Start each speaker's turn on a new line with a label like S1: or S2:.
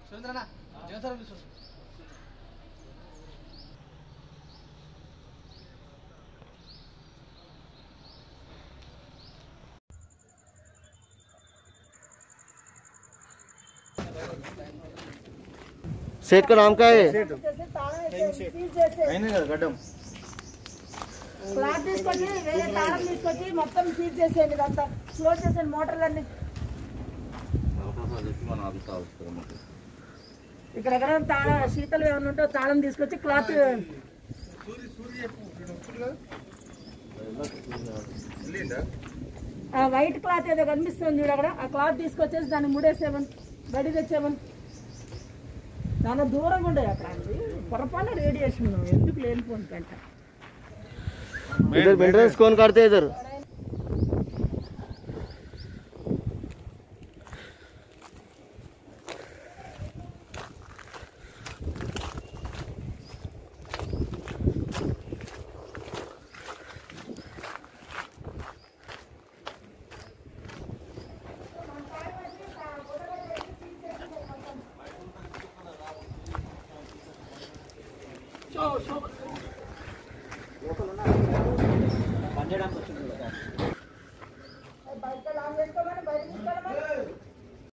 S1: సురేంద్రనా Jagan sir పిలుస్తారు.
S2: सेठ का नाम क्या है
S1: అయినా కదా గడ్డం
S3: క్లాత్ తీసుకొచ్చి వేరే తాళం తీసుకొచ్చి మొత్తం సీజ్ చేసేయండి ఇదంతా క్లోజ్ చేసేయండి మోటార్లన్నీ ఇక్కడ ఎక్కడ తాళం శీతలు ఏమైనా ఉంటే తాళం తీసుకొచ్చి క్లాత్ ఆ వైట్ క్లాత్ ఏదో కనిపిస్తుంది చూడు అక్కడ ఆ క్లాత్ తీసుకొచ్చేసి దాన్ని ముడేసేవని బడి తెచ్చేవని చాలా దూరంగా ఉండే అక్కడ అది పొరపాటు రేడియేషన్ ఎందుకు లేనిపోను కంట
S2: इधर मेंटेनेंस कौन करते हैं इधर
S1: పనిచేయడానికి వచ్చింది కదా